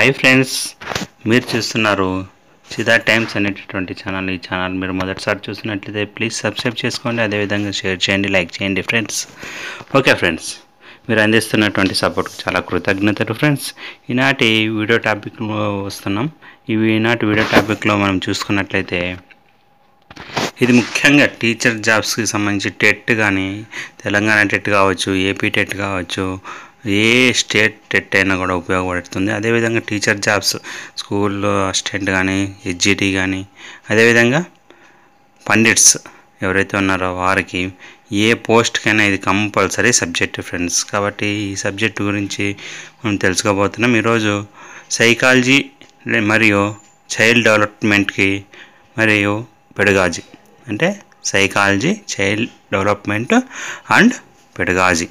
hi friends మీరు చూస్తున్నారు సిదా టైమ్స్ అనేటటువంటి ఛానల్ ఈ ఛానల్ మీరు మొదటిసారి చూసినట్లయితే ప్లీజ్ సబ్స్క్రైబ్ చేసుకోండి అదేవిధంగా షేర్ చేయండి లైక్ చేయండి ఫ్రెండ్స్ ఓకే ఫ్రెండ్స్ మీరు అందిస్తున్నటువంటి సపోర్ట్కి చాలా కృతజ్ఞతలు ఫ్రెండ్స్ ఈనాటి వీడియో టాపిక్లో వస్తున్నాం ఇవి ఈనాటి వీడియో టాపిక్లో మనం చూసుకున్నట్లయితే ఇది ముఖ్యంగా టీచర్ జాబ్స్కి సంబంధించి టెట్ కానీ తెలంగాణ టెట్ కావచ్చు ఏపీ టెట్ కావచ్చు ఏ స్టేట్ టెట్ అయినా కూడా ఉపయోగపడుతుంది అదేవిధంగా టీచర్ జాబ్స్ స్కూల్లో అసిస్టెంట్ కానీ హెచ్జిటి కానీ అదేవిధంగా పండిట్స్ ఎవరైతే ఉన్నారో వారికి ఏ పోస్ట్కైనా ఇది కంపల్సరీ సబ్జెక్ట్ ఫ్రెండ్స్ కాబట్టి ఈ సబ్జెక్ట్ గురించి మనం తెలుసుకోబోతున్నాం ఈరోజు సైకాలజీ మరియు చైల్డ్ డెవలప్మెంట్కి మరియు పెడగాజీ అంటే psychology child development and pedagogy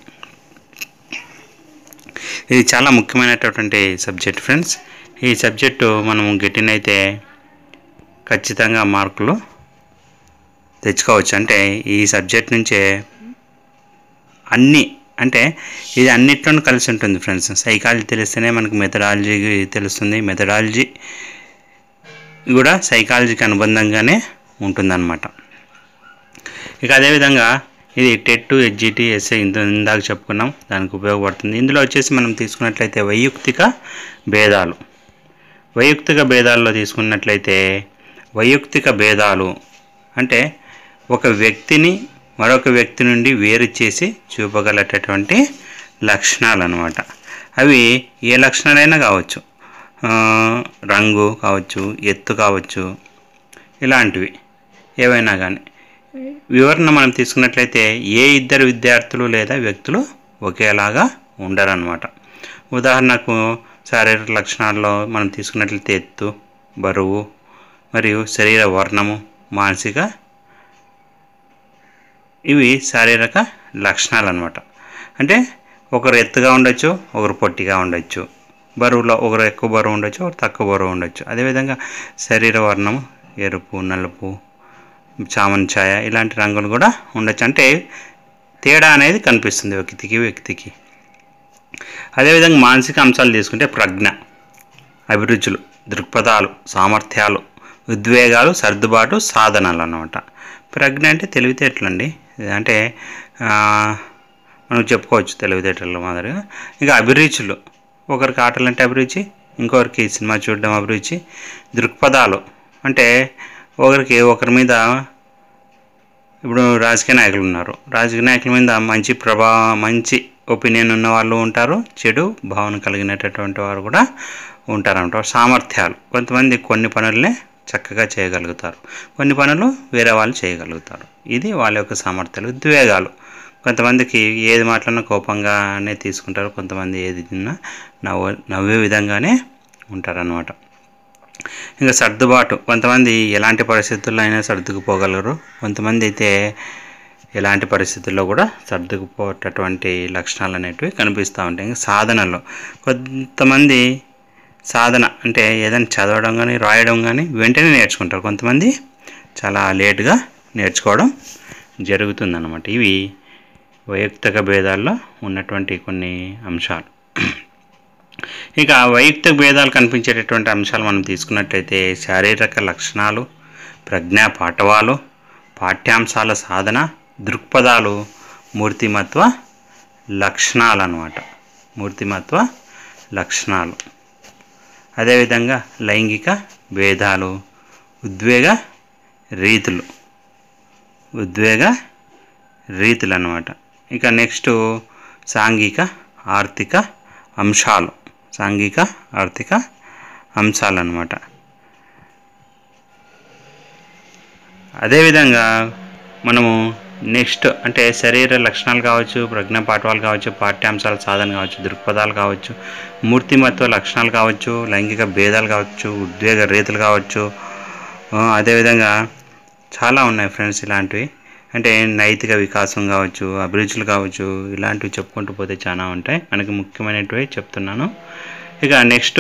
ఇది చాలా ముఖ్యమైనటువంటి సబ్జెక్ట్ ఫ్రెండ్స్ ఈ సబ్జెక్టు మనం గెట్టినైతే ఖచ్చితంగా మార్కులు తెచ్చుకోవచ్చు అంటే ఈ సబ్జెక్ట్ నుంచే అన్నీ అంటే ఇది అన్నిట్లోనూ కలిసి ఉంటుంది ఫ్రెండ్స్ సైకాలజీ తెలిస్తేనే మనకు మెథడాలజీ తెలుస్తుంది మెథడాలజీ కూడా సైకాలజీకి అనుబంధంగానే ఉంటుందన్నమాట ఇక అదేవిధంగా ఇది టెట్ హెచ్జిటి ఎస్ఐ ఇంత ఇందాక చెప్పుకున్నాం దానికి ఉపయోగపడుతుంది ఇందులో వచ్చేసి మనం తీసుకున్నట్లయితే వైయక్తిక భేదాలు వైయక్తిక భేదాల్లో తీసుకున్నట్లయితే వైయక్తిక భేదాలు అంటే ఒక వ్యక్తిని మరొక వ్యక్తి నుండి వేరు చేసి చూపగలటటువంటి లక్షణాలు అనమాట అవి ఏ లక్షణాలైనా కావచ్చు ఆ, రంగు కావచ్చు ఎత్తు కావచ్చు ఇలాంటివి ఏవైనా కానీ వివరణ మనం తీసుకున్నట్లయితే ఏ ఇద్దరు విద్యార్థులు లేదా వ్యక్తులు ఒకేలాగా ఉండరన్నమాట ఉదాహరణకు శారీరక లక్షణాల్లో మనం తీసుకున్నట్లయితే ఎత్తు బరువు మరియు శరీర వర్ణము మానసిక ఇవి శారీరక లక్షణాలు అనమాట అంటే ఒకరు ఎత్తుగా ఉండొచ్చు ఒకరు పొట్టిగా ఉండొచ్చు బరువులో ఒకరు ఎక్కువ బరువు ఉండొచ్చు ఒకరు తక్కువ బరువు ఉండొచ్చు అదేవిధంగా శరీర వర్ణం ఎరుపు నలుపు చామన్ ఛాయ ఇలాంటి రంగులు కూడా ఉండొచ్చు అంటే తేడా అనేది కనిపిస్తుంది వ్యక్తికి వ్యక్తికి అదేవిధంగా మానసిక అంశాలు తీసుకుంటే ప్రజ్ఞ అభిరుచులు దృక్పథాలు సామర్థ్యాలు ఉద్వేగాలు సర్దుబాటు సాధనాలు అన్నమాట ప్రజ్ఞ అంటే తెలివితేటలు అండి అంటే ఆ, మనం చెప్పుకోవచ్చు తెలివితేటల మాదిరిగా ఇక అభిరుచులు ఒకరికి ఆటలు అంటే అభిరుచి ఇంకొకరికి సినిమా చూడడం అభిరుచి దృక్పథాలు అంటే ఒకరికి ఒకరి మీద ఇప్పుడు రాజకీయ నాయకులు ఉన్నారు రాజకీయ నాయకుల మీద మంచి ప్రభా మంచి ఒపీనియన్ ఉన్న వాళ్ళు ఉంటారు చెడు భావన కలిగినటువంటి వారు కూడా ఉంటారన్నమాట సామర్థ్యాలు కొంతమంది కొన్ని పనులనే చక్కగా చేయగలుగుతారు కొన్ని పనులు వేరే వాళ్ళు చేయగలుగుతారు ఇది వాళ్ళ యొక్క సామర్థ్యాలు ఉద్వేగాలు కొంతమందికి ఏది మాట్లాడినా కోపంగానే తీసుకుంటారు కొంతమంది ఏది తిన్నా నవ్వు నవ్వే విధంగానే ఉంటారన్నమాట ఇంకా సర్దుబాటు కొంతమంది ఎలాంటి పరిస్థితుల్లో అయినా సర్దుకుపోగలరు కొంతమంది అయితే ఎలాంటి పరిస్థితుల్లో కూడా సర్దుకుపోయేటటువంటి లక్షణాలు అనేటివి కనిపిస్తూ ఉంటాయి ఇంకా సాధనలో కొంతమంది సాధన అంటే ఏదైనా చదవడం కానీ రాయడం కానీ వెంటనే నేర్చుకుంటారు కొంతమంది చాలా లేటుగా నేర్చుకోవడం జరుగుతుందన్నమాట ఇవి వైయక్తిక భేదాల్లో ఉన్నటువంటి కొన్ని అంశాలు ఇక వైయక్తిక భేదాలు కనిపించేటటువంటి అంశాలు మనం తీసుకున్నట్లయితే శారీరక లక్షణాలు ప్రజ్ఞా పాఠవాలు పాఠ్యాంశాల సాధన దృక్పథాలు మూర్తిమత్వ లక్షణాలు అన్నమాట మూర్తిమత్వ లక్షణాలు అదేవిధంగా లైంగిక భేదాలు ఉద్వేగ రీతులు ఉద్వేగ రీతులు అన్నమాట ఇక నెక్స్ట్ సాంఘిక ఆర్థిక అంశాలు సాంఘిక ఆర్థిక అంశాలు అన్నమాట అదేవిధంగా మనము నెక్స్ట్ అంటే శరీర లక్షణాలు కావచ్చు ప్రజ్ఞా పాఠవాలు కావచ్చు పాఠ్యాంశాల సాధన కావచ్చు దృక్పథాలు కావచ్చు మూర్తిమత్వ లక్షణాలు కావచ్చు లైంగిక భేదాలు కావచ్చు ఉద్వేగ రీతులు కావచ్చు ఆ, అదేవిధంగా చాలా ఉన్నాయి ఫ్రెండ్స్ ఇలాంటివి అంటే నైతిక వికాసం కావచ్చు అభిరుచులు కావచ్చు ఇలాంటివి చెప్పుకుంటూ పోతే చాలా ఉంటాయి మనకి ముఖ్యమైనటివి చెప్తున్నాను ఇక నెక్స్ట్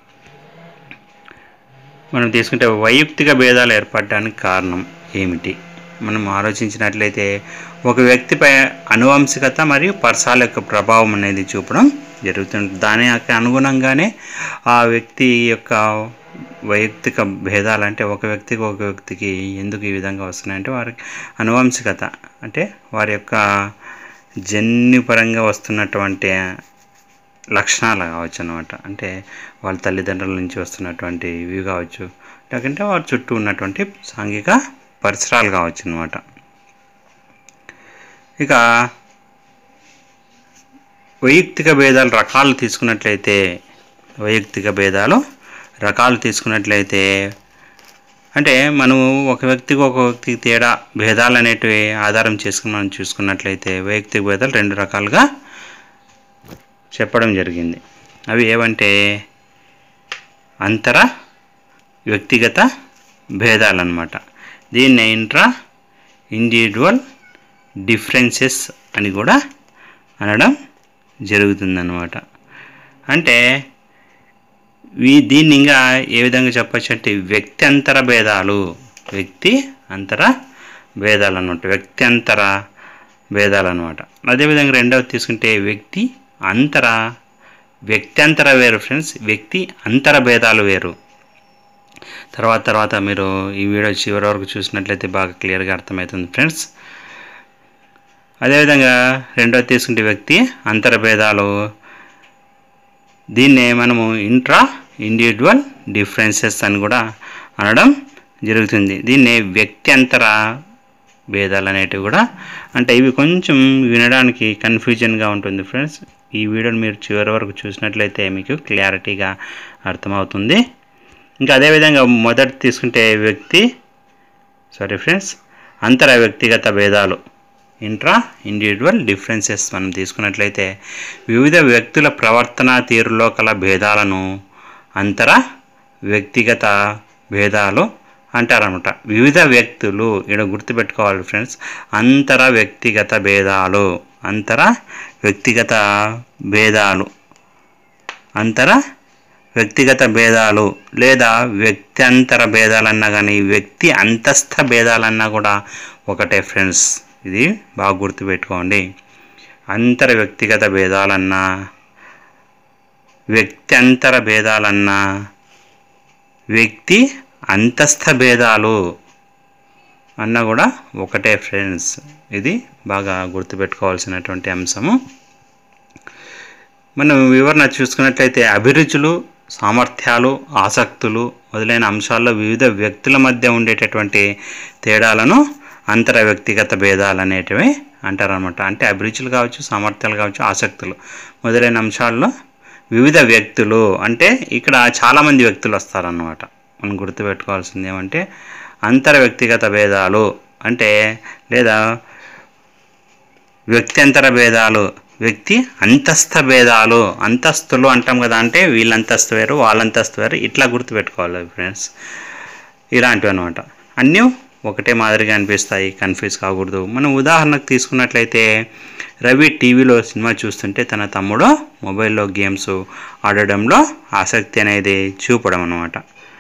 మనం తీసుకుంటే వైయక్తిక భేదాలు ఏర్పడడానికి కారణం ఏమిటి మనం ఆలోచించినట్లయితే ఒక వ్యక్తిపై అనువంశికత మరియు పర్సాల యొక్క ప్రభావం అనేది చూపడం జరుగుతుంది దానికి అనుగుణంగానే ఆ వ్యక్తి యొక్క వైయక్తిక భేదాలు అంటే ఒక వ్యక్తికి ఒక వ్యక్తికి ఎందుకు ఈ విధంగా వస్తున్నాయంటే వారికి అనువంశికత అంటే వారి యొక్క జన్యుపరంగా వస్తున్నటువంటి లక్షణాలు కావచ్చు అనమాట అంటే వాళ్ళ తల్లిదండ్రుల నుంచి వస్తున్నటువంటి ఇవి కావచ్చు లేకుంటే వారి చుట్టూ ఉన్నటువంటి సాంఘిక పరిసరాలు కావచ్చు అనమాట ఇక వైయక్తిక భేదాలు రకాలు తీసుకున్నట్లయితే వైయక్తిక భేదాలు రకాలు తీసుకున్నట్లయితే అంటే మనము ఒక వ్యక్తికి ఒక వ్యక్తికి తేడా భేదాలు అనేటివి ఆధారం చేసుకుని మనం చూసుకున్నట్లయితే వైయక్తిక భేదాలు రెండు రకాలుగా చెప్పడం జరిగింది అవి ఏవంటే అంతర వ్యక్తిగత భేదాలన్నమాట దీన్ని ఇంట్రా ఇండివిజువల్ డిఫరెన్సెస్ అని కూడా అనడం జరుగుతుందన్నమాట అంటే వీ దీన్ని ఇంకా ఏ విధంగా చెప్పచ్చు అంటే వ్యక్తి అంతర భేదాలు వ్యక్తి అంతర భేదాలు అనమాట వ్యక్తి అంతర భేదాలు అనమాట అదేవిధంగా రెండవది తీసుకుంటే వ్యక్తి అంతర వ్యక్తి అంతర వేరు ఫ్రెండ్స్ వ్యక్తి అంతర భేదాలు వేరు తర్వాత తర్వాత మీరు ఈ వీడియో చివరి వరకు చూసినట్లయితే బాగా క్లియర్గా అర్థమవుతుంది ఫ్రెండ్స్ అదేవిధంగా రెండోది తీసుకుంటే వ్యక్తి అంతర భేదాలు దీన్నే మనము ఇంట్రా ఇండివిజువల్ డిఫరెన్సెస్ అని కూడా అనడం జరుగుతుంది దీన్నే వ్యక్తి అంతర భేదాలు అనేటివి కూడా అంటే ఇవి కొంచెం వినడానికి కన్ఫ్యూజన్గా ఉంటుంది ఫ్రెండ్స్ ఈ వీడియోని మీరు చివరి వరకు చూసినట్లయితే మీకు క్లారిటీగా అర్థమవుతుంది ఇంకా అదేవిధంగా మొదటి తీసుకుంటే వ్యక్తి సారీ ఫ్రెండ్స్ అంతర వ్యక్తిగత భేదాలు ఇంట్రా ఇండివిజువల్ డిఫరెన్సెస్ మనం తీసుకున్నట్లయితే వివిధ వ్యక్తుల ప్రవర్తన తీరులో కల భేదాలను అంతర వ్యక్తిగత భేదాలు అంటారనమాట వివిధ వ్యక్తులు ఇక్కడ గుర్తుపెట్టుకోవాలి ఫ్రెండ్స్ అంతర వ్యక్తిగత భేదాలు అంతర వ్యక్తిగత భేదాలు అంతర వ్యక్తిగత భేదాలు లేదా వ్యక్త్యంతర భేదాలన్నా కానీ వ్యక్తి అంతస్థ భేదాలన్నా కూడా ఒకటే ఫ్రెండ్స్ ఇది బాగా గుర్తుపెట్టుకోండి అంతర వ్యక్తిగత భేదాలన్నా వ్యక్త్యంతర భేదాలన్నా వ్యక్తి అంతస్థ భేదాలు అన్న కూడా ఒకటే ఫ్రెండ్స్ ఇది బాగా గుర్తుపెట్టుకోవాల్సినటువంటి అంశము మనం వివరణ చూసుకున్నట్లయితే అభిరుచులు సామర్థ్యాలు ఆసక్తులు మొదలైన అంశాల్లో వివిధ వ్యక్తుల మధ్య ఉండేటటువంటి తేడాలను అంతర వ్యక్తిగత భేదాలు అనేటివి అంటారనమాట అంటే అభిరుచులు కావచ్చు సామర్థ్యాలు కావచ్చు ఆసక్తులు మొదలైన అంశాల్లో వివిధ వ్యక్తులు అంటే ఇక్కడ చాలామంది వ్యక్తులు వస్తారన్నమాట మనం గుర్తుపెట్టుకోవాల్సింది ఏమంటే అంతర వ్యక్తిగత భేదాలు అంటే లేదా వ్యక్త్యంతర భేదాలు వ్యక్తి అంతస్థ భేదాలు అంతస్తులు అంటాం కదా అంటే వీళ్ళ అంతస్తు వేరు వాళ్ళ అంతస్తు వేరు ఇట్లా గుర్తుపెట్టుకోవాలి ఫ్రెండ్స్ ఇలాంటివి అనమాట అన్నీ ఒకటే మాదిరిగా అనిపిస్తాయి కన్ఫ్యూజ్ కాకూడదు మనం ఉదాహరణకు తీసుకున్నట్లయితే రవి టీవీలో సినిమా చూస్తుంటే తన తమ్ముడు మొబైల్లో గేమ్స్ ఆడడంలో ఆసక్తి అనేది చూపడం అనమాట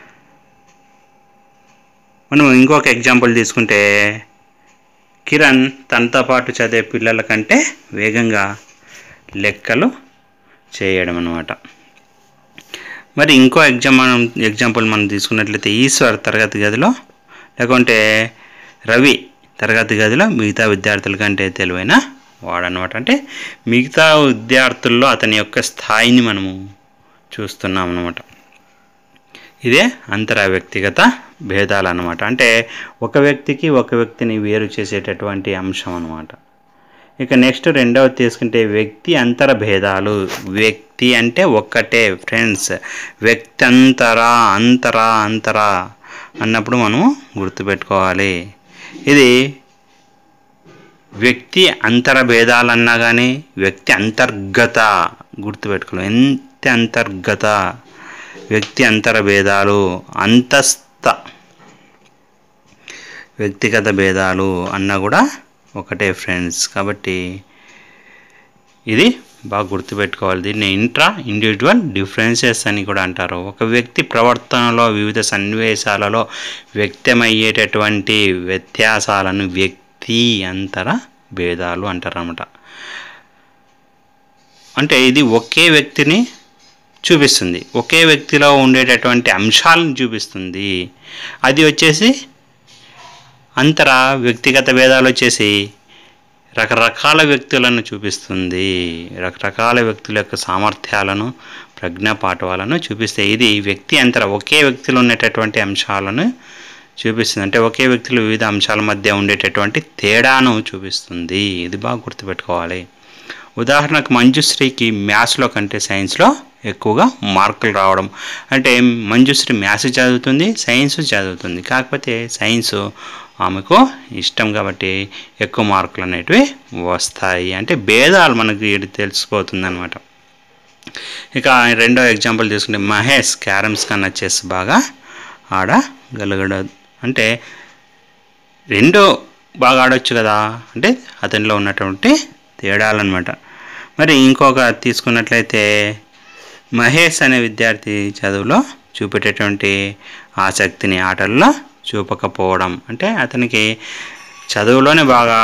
మనం ఇంకొక ఎగ్జాంపుల్ తీసుకుంటే కిరణ్ తనతో పాటు చదివే పిల్లల కంటే వేగంగా లెక్కలు చేయడం అనమాట మరి ఇంకో ఎగ్జామ్ మనం ఎగ్జాంపుల్ మనం తీసుకున్నట్లయితే ఈశ్వర్ తరగతి గదిలో లేకుంటే రవి తరగతి గదిలో మిగతా విద్యార్థుల కంటే తెలివైన వాడనమాట అంటే మిగతా విద్యార్థుల్లో అతని యొక్క స్థాయిని మనము చూస్తున్నాం అనమాట ఇదే అంతర వ్యక్తిగత భేదాలు అనమాట అంటే ఒక వ్యక్తికి ఒక వ్యక్తిని వేరు చేసేటటువంటి అంశం అనమాట ఇక నెక్స్ట్ రెండవది తీసుకుంటే వ్యక్తి అంతర భేదాలు వ్యక్తి అంటే ఒక్కటే ఫ్రెండ్స్ వ్యక్తి అంతరా అంతరా అంతరా అన్నప్పుడు మనం గుర్తుపెట్టుకోవాలి ఇది వ్యక్తి అంతర భేదాలన్నా కానీ వ్యక్తి అంతర్గత గుర్తుపెట్టుకోవాలి ఎంత అంతర్గత వ్యక్తి అంతర భేదాలు అంతస్థ వ్యక్తిగత భేదాలు అన్నా కూడా ఒకటే ఫ్రెండ్స్ కాబట్టి ఇది బాగా గుర్తుపెట్టుకోవాలి దీన్ని ఇంట్రా ఇండివిజువల్ డిఫరెన్సెస్ అని కూడా అంటారు ఒక వ్యక్తి ప్రవర్తనలో వివిధ సన్నివేశాలలో వ్యక్తమయ్యేటటువంటి వ్యత్యాసాలను వ్యక్తి అంతర భేదాలు అంటారు అనమాట అంటే ఇది ఒకే వ్యక్తిని చూపిస్తుంది ఒకే వ్యక్తిలో ఉండేటటువంటి అంశాలను చూపిస్తుంది అది వచ్చేసి అంతర వ్యక్తిగత భేదాలు వచ్చేసి రకరకాల వ్యక్తులను చూపిస్తుంది రకరకాల వ్యక్తుల యొక్క సామర్థ్యాలను ప్రజ్ఞా పాఠవాలను చూపిస్తాయి ఇది వ్యక్తి అంతర ఒకే వ్యక్తిలో ఉండేటటువంటి అంశాలను చూపిస్తుంది అంటే ఒకే వ్యక్తిలో వివిధ అంశాల మధ్య ఉండేటటువంటి తేడాను చూపిస్తుంది ఇది బాగా గుర్తుపెట్టుకోవాలి ఉదాహరణకు మంజుశ్రీకి మ్యాథ్స్లో కంటే సైన్స్లో ఎక్కువగా మార్కులు రావడం అంటే మంజుశ్రీ మ్యాథ్స్ చదువుతుంది సైన్స్ చదువుతుంది కాకపోతే సైన్స్ ఆమెకు ఇష్టం కాబట్టి ఎక్కువ మార్కులు అనేటివి వస్తాయి అంటే భేదాలు మనకి ఇది తెలిసిపోతుంది అనమాట ఇక రెండో ఎగ్జాంపుల్ తీసుకుంటే మహేష్ క్యారమ్స్ కన్నా చెస్ బాగా ఆడగలగడు అంటే రెండో బాగా ఆడొచ్చు కదా అంటే అతనిలో ఉన్నటువంటి తేడాలన్నమాట మరి ఇంకొక తీసుకున్నట్లయితే మహేష్ అనే విద్యార్థి చదువులో చూపెట్టేటువంటి ఆసక్తిని ఆటల్లో చూపకపోవడం అంటే అతనికి చదువులోనే బాగా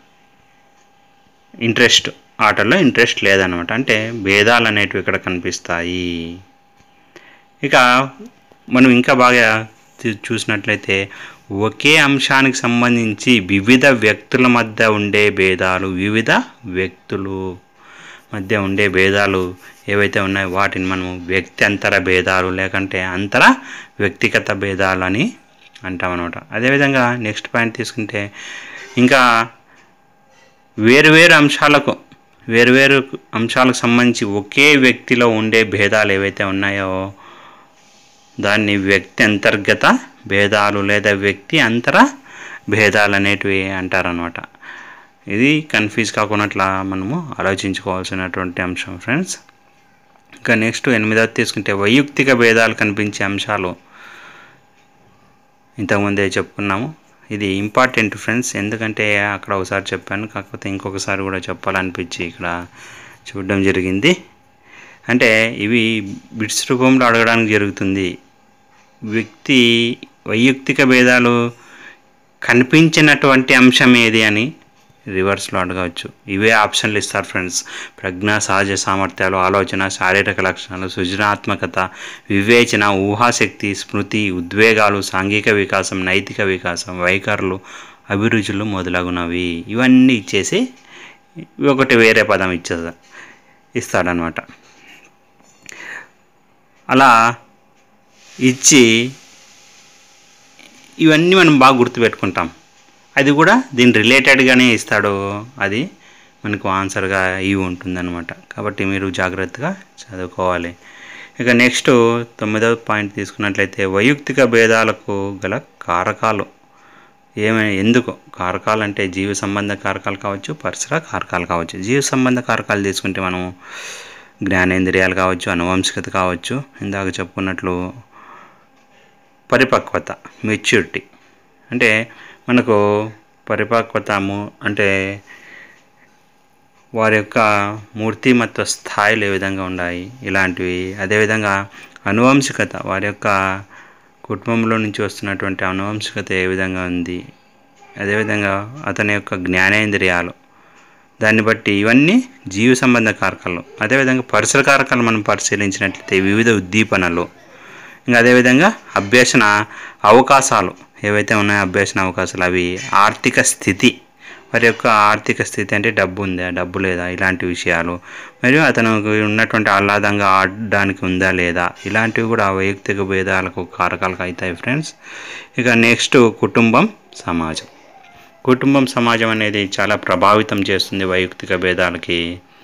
ఇంట్రెస్ట్ ఆటల్లో ఇంట్రెస్ట్ లేదనమాట అంటే భేదాలు అనేటివి ఇక్కడ కనిపిస్తాయి ఇక మనం ఇంకా బాగా చూ- చూసినట్లయితే ఒకే అంశానికి సంబంధించి వివిధ వ్యక్తుల మధ్య ఉండే భేదాలు వివిధ వ్యక్తులు మధ్య ఉండే భేదాలు ఏవైతే ఉన్నాయో వాటిని మనం వ్యక్తి అంతర భేదాలు లేకంటే అంతర వ్యక్తిగత భేదాలు అని అంటాం అనమాట అదేవిధంగా నెక్స్ట్ పాయింట్ తీసుకుంటే ఇంకా వేరువేరు అంశాలకు వేరువేరు అంశాలకు సంబంధించి ఒకే వ్యక్తిలో ఉండే భేదాలు ఏవైతే ఉన్నాయో దాన్ని వ్యక్తి అంతర్గత భేదాలు లేదా వ్యక్తి అంతర భేదాలు అనేటివి అంటారనమాట ఇది కన్ఫ్యూజ్ కాకున్నట్లా మనము ఆలోచించుకోవాల్సినటువంటి అంశం ఫ్రెండ్స్ ఇంకా నెక్స్ట్ ఎనిమిదవది తీసుకుంటే వైయక్తిక భేదాలు కనిపించే అంశాలు ఇంతకుముందే చెప్పుకున్నాము ఇది ఇంపార్టెంట్ ఫ్రెండ్స్ ఎందుకంటే అక్కడ ఒకసారి చెప్పాను కాకపోతే ఇంకొకసారి కూడా చెప్పాలనిపించి ఇక్కడ చూడడం జరిగింది అంటే ఇవి బిట్స్ రూపంలో అడగడానికి జరుగుతుంది వ్యక్తి వైయక్తిక భేదాలు కనిపించినటువంటి అంశం ఏది అని రివర్స్లో అడగవచ్చు ఇవే ఆప్షన్లు ఇస్తారు ఫ్రెండ్స్ ప్రజ్ఞ సహజ సామర్థ్యాలు ఆలోచన శారీరక లక్షణాలు సృజనాత్మకత వివేచన ఊహాశక్తి స్మృతి ఉద్వేగాలు సాంఘిక వికాసం నైతిక వికాసం వైఖరులు అభిరుచులు మొదలగునవి ఇవన్నీ ఇచ్చేసి ఒకటి వేరే పదం ఇచ్చే ఇస్తాడనమాట అలా ఇచ్చి ఇవన్నీ మనం బాగా గుర్తుపెట్టుకుంటాం అది కూడా దీని రిలేటెడ్గానే ఇస్తాడు అది మనకు ఆన్సర్గా ఇవి ఉంటుందన్నమాట కాబట్టి మీరు జాగ్రత్తగా చదువుకోవాలి ఇక నెక్స్ట్ తొమ్మిదవ పాయింట్ తీసుకున్నట్లయితే వైయక్తిక భేదాలకు గల కారకాలు ఏమైనా ఎందుకు కారకాలు అంటే జీవ సంబంధ కారకాలు కావచ్చు పరిసర కారకాలు కావచ్చు జీవ సంబంధ కారకాలు తీసుకుంటే మనం జ్ఞానేంద్రియాలు కావచ్చు అనువంశికత కావచ్చు ఇందాక చెప్పుకున్నట్లు పరిపక్వత మెచ్యూరిటీ అంటే మనకు పరిపక్వతము అంటే వారి యొక్క మూర్తిమత్వ స్థాయిలు ఏ విధంగా ఉన్నాయి ఇలాంటివి అదేవిధంగా అనువంశికత వారి యొక్క కుటుంబంలో నుంచి వస్తున్నటువంటి అనువంశికత ఏ విధంగా ఉంది అదేవిధంగా అతని యొక్క జ్ఞానేంద్రియాలు దాన్ని బట్టి ఇవన్నీ జీవ సంబంధ కారకాలు అదేవిధంగా పరిసర కారకాలు మనం పరిశీలించినట్లయితే వివిధ ఉద్దీపనలు ఇంకా అదేవిధంగా అభ్యసన అవకాశాలు ఏవైతే ఉన్నాయో అభ్యసన అవకాశాలు అవి ఆర్థిక స్థితి వారి యొక్క ఆర్థిక స్థితి అంటే డబ్బు ఉందా డబ్బు లేదా ఇలాంటి విషయాలు మరియు అతను ఉన్నటువంటి ఆహ్లాదంగా ఆడడానికి ఉందా లేదా ఇలాంటివి కూడా వైయక్తిక భేదాలకు కారకాలకు అవుతాయి ఫ్రెండ్స్ ఇక నెక్స్ట్ కుటుంబం సమాజం కుటుంబం సమాజం అనేది చాలా ప్రభావితం చేస్తుంది వైయక్తిక భేదాలకి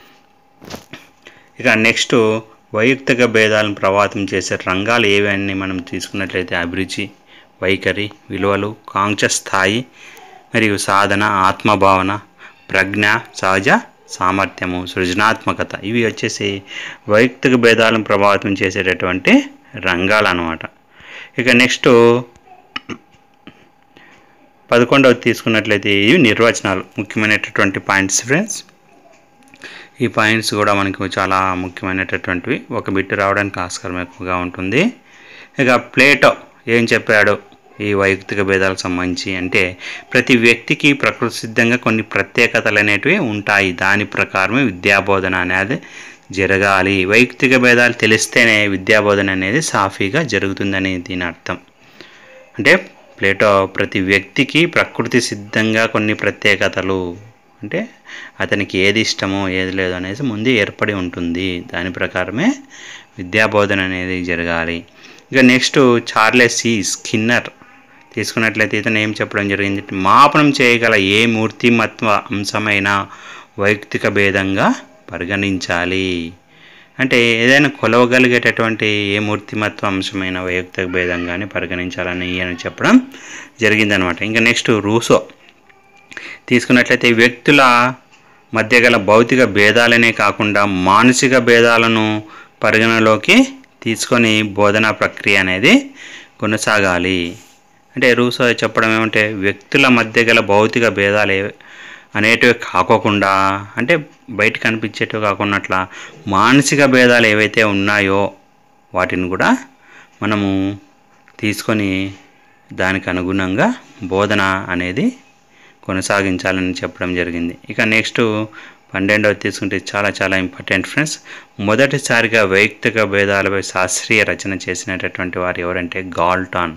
ఇక నెక్స్ట్ వైయక్తిక భేదాలను ప్రభావితం చేసే రంగాలు ఏవన్నీ మనం తీసుకున్నట్లయితే అభిరుచి వైఖరి విలువలు కాంక్ష స్థాయి మరియు సాధన ఆత్మభావన ప్రజ్ఞ సహజ సామర్థ్యము సృజనాత్మకత ఇవి వచ్చేసి వైయక్తిక భేదాలను ప్రభావితం చేసేటటువంటి రంగాలు అన్నమాట ఇక నెక్స్ట్ పదకొండవది తీసుకున్నట్లయితే ఇవి నిర్వచనాలు ముఖ్యమైనటువంటి పాయింట్స్ ఫ్రెండ్స్ ఈ పాయింట్స్ కూడా మనకు చాలా ముఖ్యమైనటువంటివి ఒక బిట్టు రావడానికి ఆస్కారం ఎక్కువగా ఉంటుంది ఇక ప్లేటో ఏం చెప్పాడు ఈ వైయక్తిక భేదాలకు సంబంధించి అంటే ప్రతి వ్యక్తికి ప్రకృతి సిద్ధంగా కొన్ని ప్రత్యేకతలు అనేటివి ఉంటాయి దాని ప్రకారమే విద్యాబోధన అనేది జరగాలి వైయక్తిక భేదాలు తెలిస్తేనే విద్యాబోధన అనేది సాఫీగా జరుగుతుందని దీని అర్థం అంటే ప్లేటో ప్రతి వ్యక్తికి ప్రకృతి సిద్ధంగా కొన్ని ప్రత్యేకతలు అంటే అతనికి ఏది ఇష్టమో ఏది లేదో అనేది ముందు ఏర్పడి ఉంటుంది దాని ప్రకారమే విద్యాబోధన అనేది జరగాలి ఇక నెక్స్ట్ చార్లెస్ సి స్కిన్నర్ తీసుకున్నట్లయితే ఇతను ఏం చెప్పడం జరిగింది మాపనం చేయగల ఏ మూర్తిమత్వ అంశమైన వైయక్తిక భేదంగా పరిగణించాలి అంటే ఏదైనా కొలవగలిగేటటువంటి ఏ మూర్తిమత్వ అంశమైన వైయక్తిక భేదంగానే పరిగణించాలని ఈయన చెప్పడం జరిగిందనమాట ఇంకా నెక్స్ట్ రూసో తీసుకున్నట్లయితే వ్యక్తుల మధ్య గల భౌతిక భేదాలనే కాకుండా మానసిక భేదాలను పరిగణలోకి తీసుకొని బోధనా ప్రక్రియ అనేది కొనసాగాలి అంటే రూసో చెప్పడం ఏమంటే వ్యక్తుల మధ్య గల భౌతిక భేదాలు ఏ అనేటివి కాకోకుండా అంటే బయట కనిపించేటివి కాకుండా అట్లా మానసిక భేదాలు ఏవైతే ఉన్నాయో వాటిని కూడా మనము తీసుకొని దానికి అనుగుణంగా బోధన అనేది కొనసాగించాలని చెప్పడం జరిగింది ఇక నెక్స్ట్ పన్నెండవ తీసుకుంటే చాలా చాలా ఇంపార్టెంట్ ఫ్రెండ్స్ మొదటిసారిగా వైయక్తిక భేదాలపై శాస్త్రీయ రచన చేసినటువంటి వారు ఎవరంటే గాల్టాన్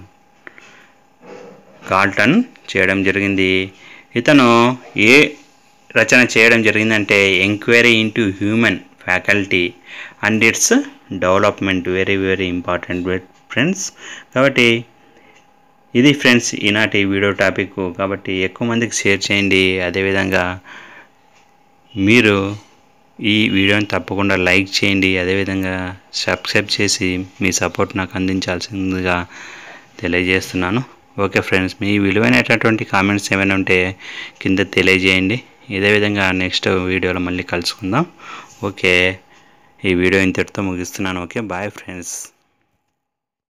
గాల్టన్ చేయడం జరిగింది ఇతను ఏ రచన చేయడం జరిగిందంటే enquiry into human faculty and its development very very important friends కాబట్టి ఇది ఫ్రెండ్స్ ఈనాటి వీడియో టాపిక్ కాబట్టి ఎక్కువ మందికి షేర్ చేయండి అదేవిధంగా మీరు ఈ వీడియోని తప్పకుండా లైక్ చేయండి అదేవిధంగా సబ్స్క్రైబ్ చేసి మీ సపోర్ట్ నాకు అందించాల్సిందిగా తెలియజేస్తున్నాను ఓకే ఫ్రెండ్స్ మీ విలువైనటువంటి కామెంట్స్ ఏమైనా ఉంటే కింద తెలియజేయండి ఇదే విధంగా నెక్స్ట్ వీడియోలో మళ్ళీ కలుసుకుందాం ఓకే ఈ వీడియో ఇంతటితో ముగిస్తున్నాను ఓకే బాయ్ ఫ్రెండ్స్